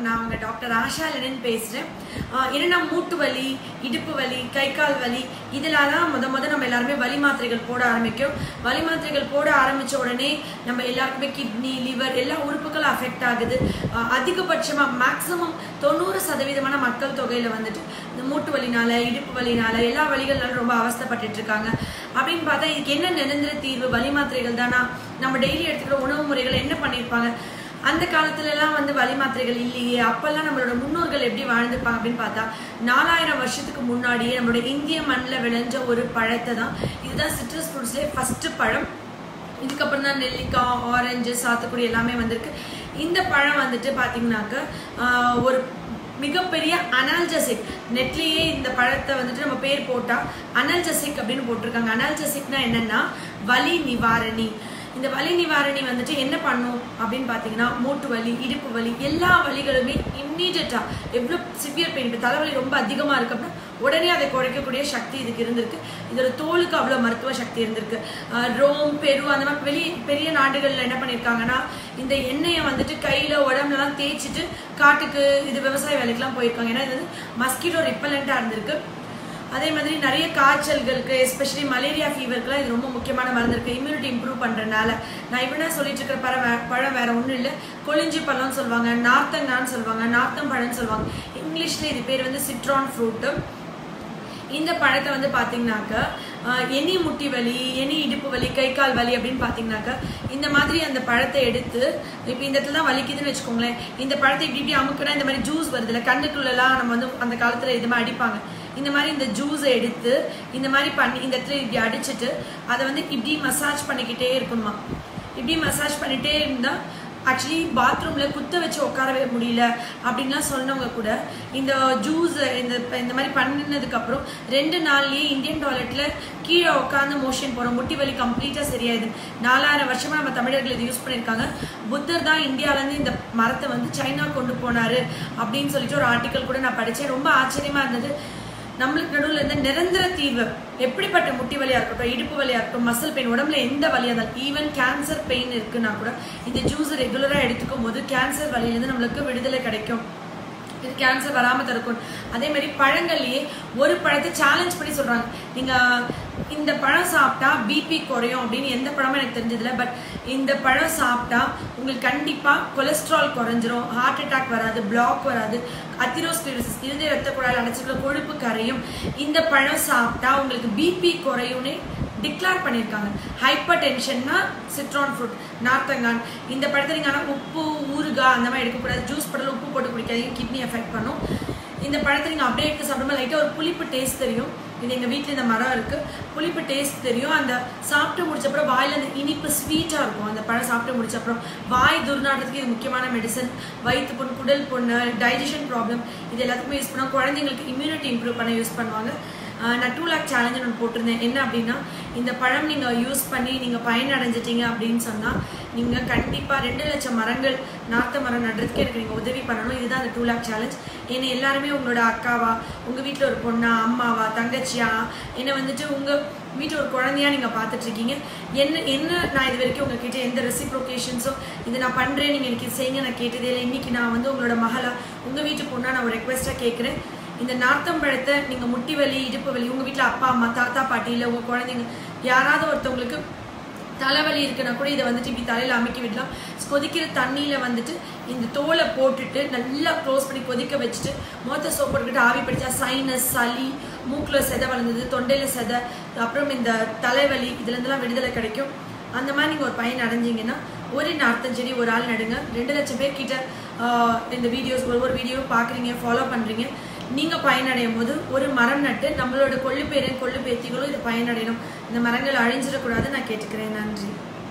நான் உங்க doctor Asha Lenin பேசுகிறேன் என்னென்னா மூட்டு வலி இடுப்பு வலி கை கால் வலி இதெல்லாம் தான் முத முத நம்ம எல்லாருமே வலி மாத்திரைகள் போட ஆரம்பிக்கும் வலி மாத்திரைகள் போட ஆரம்பித்த உடனே நம்ம எல்லாருக்குமே கிட்னி லிவர் எல்லா உறுப்புகளும் அஃபெக்ட் ஆகுது ஆஹ் அதிகபட்சமாக மேக்ஸிமம் தொண்ணூறு சதவீதமான மக்கள் தொகையில் வந்துட்டு இந்த மூட்டு வலினால இடுப்பு வலினால எல்லா வலிகள்னாலும் ரொம்ப அவஸ்தைப்பட்டுட்டு இருக்காங்க அப்படின்னு பார்த்தா இதுக்கு என்ன நிரந்தர தீர்வு வலி மாத்திரைகள் தானா நம்ம டெய்லி எடுத்துக்கிற உணவு முறைகள் என்ன பண்ணியிருப்பாங்க அந்த காலத்துல எல்லாம் வந்து வலி மாத்திரைகள் இல்லையே அப்பெல்லாம் நம்மளோட முன்னோர்கள் எப்படி வாழ்ந்திருப்பாங்க அப்படின்னு பார்த்தா நாலாயிரம் வருஷத்துக்கு முன்னாடியே நம்மளோட இந்திய மண்ணில் விளைஞ்ச ஒரு பழத்தை தான் இதுதான் சிட்ரஸ் ஃப்ரூட்ஸ்லேயே ஃபர்ஸ்ட் பழம் இதுக்கப்புறம் தான் நெல்லிக்காய் ஆரஞ்சு சாத்துக்குடி எல்லாமே வந்திருக்கு இந்த பழம் வந்துட்டு பார்த்தீங்கன்னாக்க ஆஹ், ஒரு மிகப்பெரிய அனால்ஜசிக் நெட்லேயே இந்த பழத்தை வந்துட்டு நம்ம பேர் போட்டால் அனால்ஜசிக் அப்படின்னு போட்டிருக்காங்க அனால்ஜசிக்னா என்னன்னா வலி நிவாரணி இந்த வலி நிவாரணி வந்துட்டு என்ன பண்ணும் அப்படின்னு பார்த்தீங்கன்னா மூட்டு வலி இடுப்பு வலி எல்லா வலிகளுமே இம்மீடியட்டாக எவ்வளோ சிவியர் பெயின் இப்போ தலைவலி ரொம்ப அதிகமாக இருக்கு அப்படின்னா உடனே அதை குறைக்கக்கூடிய சக்தி இதுக்கு இருந்திருக்கு இதோட தோலுக்கு அவ்வளோ மருத்துவ சக்தி இருந்திருக்கு ஆஹ் ரோம் பெரு அந்த மாதிரி வெளி பெரிய நாடுகளில் என்ன பண்ணியிருக்காங்கன்னா இந்த எண்ணெயை வந்துட்டு கையில் உடம்புலலாம் தேய்ச்சிட்டு காட்டுக்கு இது விவசாய வேலைக்கெல்லாம் போயிருக்காங்க ஏன்னா இது வந்து மஸ்கிட்டோ ரிப்பலண்ட்டாக இருந்திருக்கு அதே மாதிரி நிறைய காய்ச்சல்களுக்கு எஸ்பெஷலி மலேரியா ஃபீவருக்குலாம் இது ரொம்ப முக்கியமான மருந்து இருக்கு இம்யூனிட்டி இம்ப்ரூவ் பண்றதுனால நான் இப்ப என்ன சொல்லிட்டு இருக்கிற பழம் வே- பழம் வேற ஒன்றும் இல்லை கொளிஞ்சி பழம்னு சொல்லுவாங்க நார்த்தங்கான்னு சொல்லுவாங்க நார்த்தம் பழம்னு சொல்லுவாங்க இங்கிலீஷ்ல இது பேர் வந்து சிட்ரான் ஃப்ரூட்டு இந்த பழத்தை வந்து பார்த்தீங்கன்னாக்க ஆஹ், எனி முட்டி வலி எனி இடுப்பு வலி கை கால் வலி அப்படின்னு பார்த்தீங்கன்னாக்க இந்த மாதிரி அந்த பழத்தை எடுத்து இப்போ இந்த இடத்துல தான் வலிக்குதுன்னு வச்சுக்கோங்களேன் இந்த பழத்தை இப்படி இப்படி அமுக்குனா இந்த மாதிரி ஜூஸ் வருதுல்ல கண்ணுக்குள்ளெல்லாம் நம்ம வந்து அந்த காலத்தில் இது மாதிரி அடிப்பாங்க இந்த மாதிரி இந்த ஜூஸை எடுத்து இந்த மாதிரி பண்ணி இந்த இடத்துல இப்படி அடிச்சிட்டு அதை வந்து இப்படி மசாஜ் பண்ணிக்கிட்டே இருக்கணுமா இப்படி மசாஜ் பண்ணிட்டே இருந்தால் ஆக்சுவலி பாத்ரூமில் குத்த வச்சு உட்காரவே முடியல அப்படின்லாம் சொன்னவங்க கூட இந்த ஜூஸ் இந்த இந்த மாதிரி பண்ணினதுக்கப்புறம் ரெண்டு நாள்லயே இந்தியன் டாய்லெட்டில் கீழே உட்காந்து மோஷன் போகிறோம் முட்டி வலி கம்ப்ளீட்டாக சரியாயிடுது நாலாயிரம் வருஷமாக நம்ம தமிழர்கள் இதை யூஸ் பண்ணியிருக்காங்க புத்தர் தான் இந்தியாவிலேருந்து இந்த மரத்தை வந்து சைனா கொண்டு போனாரு அப்படின்னு சொல்லிட்டு ஒரு ஆர்டிக்கல் கூட நான் படித்தேன் ரொம்ப ஆச்சரியமாக இருந்தது நம்மளுக்கு நடுவில் இருந்த நிரந்தர தீர்வு எப்படிப்பட்ட முட்டி வலியா இருக்கட்டும் இடுப்பு வலியா இருக்கட்டும் மசில் பெயின் உடம்புல எந்த வலியா இருந்தாலும் ஈவன் கேன்சர் பெயின் இருக்குன்னா கூட இந்த ஜூஸ் ரெகுலரா எடுத்துக்கும் போது கேன்சர் வலியிலிருந்து நம்மளுக்கு விடுதலை கிடைக்கும் இது கேன்சர் வராம தடுக்கும் அதே மாதிரி பழங்கள்லயே ஒரு பழத்தை சேலஞ்ச் பண்ணி சொல்றாங்க நீங்க இந்த பழம் சாப்பிட்டா பிபி குறையும் அப்படின்னு எந்த பழமும் எனக்கு தெரிஞ்சதில்ல பட் இந்த பழம் சாப்பிட்டா உங்களுக்கு கண்டிப்பா கொலஸ்ட்ரால் குறைஞ்சிரும் ஹார்ட் அட்டாக் வராது பிளாக் வராது அத்திரோஸ்கிலோசிஸ் இருதய ரத்த குழாயில் அடைச்சிருக்கிற கொழுப்பு கரையும் இந்த பழம் சாப்பிட்டா உங்களுக்கு பிபி குறையும்னு டிக்ளேர் பண்ணியிருக்காங்க ஹைப்பர் டென்ஷன்னா சிட்ரான் ஃப்ரூட் நார்த்தங்கான் இந்த பழத்தை நீங்கள் ஆனால் உப்பு ஊறுகாய் அந்த மாதிரி எடுக்கக்கூடாது ஜூஸ் படல உப்பு போட்டு குடிக்காதீங்க கிட்னி எஃபெக்ட் பண்ணும் இந்த பழத்தை நீங்கள் அப்படியே எடுத்து சாப்பிடும்போது லைட்டாக ஒரு புளிப்பு டேஸ்ட் தெரியும் இது எங்கள் வீட்டில் இந்த மரம் இருக்குது புளிப்பு டேஸ்ட் தெரியும் அந்த சாப்பிட்டு முடிச்ச அப்புறம் வாயில் அந்த இனிப்பு ஸ்வீட்டாக இருக்கும் அந்த பழம் சாப்பிட்டு முடிச்ச அப்புறம் வாய் துர்நாற்றத்துக்கு இது முக்கியமான மெடிசன் வயிற்று புண் குடல் புண்ணு டைஜஷன் ப்ராப்ளம் இது எல்லாத்துக்குமே யூஸ் பண்ணுவாங்க குழந்தைங்களுக்கு இம்யூனிட்டி இம்ப்ரூவ் பண்ண யூஸ் பண்ணுவாங்க ஆஹ் நான் டூ லேக் சேலஞ்சு ஒன்று போட்டிருந்தேன் என்ன அப்படின்னா இந்த பழம் நீங்கள் யூஸ் பண்ணி நீங்கள் பயனடைஞ்சிட்டீங்க அப்படின்னு சொன்னால் நீங்கள் கண்டிப்பாக ரெண்டு லட்சம் மரங்கள் நார்த்த மரம் நடுறதுக்கு எனக்கு நீங்கள் உதவி பண்ணணும் இதுதான் அந்த டூ லேக் சேலஞ்ச் என்னை எல்லாருமே உங்களோட அக்காவா உங்கள் வீட்டில் ஒரு பொண்ணா அம்மாவா தங்கச்சியா என்னை வந்துட்டு உங்கள் வீட்டில் ஒரு குழந்தையா நீங்கள் பார்த்துட்டு இருக்கீங்க என்ன என்ன நான் இது வரைக்கும் உங்ககிட்ட எந்த ரெசிப்ரோகேஷன்ஸோ இது நான் பண்ணுறேன் நீங்கள் எனக்கு இது செய்யுங்க நான் கேட்டதே இல்லை இன்னைக்கு நான் வந்து உங்களோட மகளா உங்கள் வீட்டு பொண்ணா நான் ஒரு ரெக்வெஸ்ட்டாக கேட்குறேன் இந்த நார்த்தம்பழத்தை நீங்கள் முட்டி வலி இடுப்பு வலி உங்கள் வீட்டில் அப்பா அம்மா தாத்தா பாட்டி இல்லை உங்கள் குழந்தைங்க யாராவது ஒருத்தவங்களுக்கு தலைவலி இருக்குன்னா கூட இதை வந்துட்டு இப்படி தலையில் அமைக்கி விடலாம் கொதிக்கிற தண்ணியில் வந்துட்டு இந்த தோலை போட்டுட்டு நல்லா க்ளோஸ் பண்ணி கொதிக்க வச்சுட்டு மொத்த சோப் போட்டுக்கிட்டு ஆவி பிடிச்சா சைனஸ் சளி மூக்கில் செதை வளர்ந்தது தொண்டையில் செதை அப்புறம் இந்த தலைவலி இதுலேருந்துலாம் விடுதலை கிடைக்கும் அந்த மாதிரி நீங்கள் ஒரு பையன் அடைஞ்சிங்கன்னா ஒரு நார்த்தம் செடி ஒரு ஆள் நடுங்க ரெண்டு லட்சம் பேர் கிட்ட ஆஹ், இந்த வீடியோஸ் ஒவ்வொரு வீடியோவும் பார்க்குறீங்க ஃபாலோ பண்ணுறீங்க நீங்கள் பயனடையும் போது ஒரு மரம் நட்டு நம்மளோட கொள்ளு பேரன் கொள்ளு பேத்திகளும் இதை பயனடையணும் இந்த மரங்கள் அழிஞ்சிடக்கூடாது நான் கேட்டுக்கிறேன் நன்றி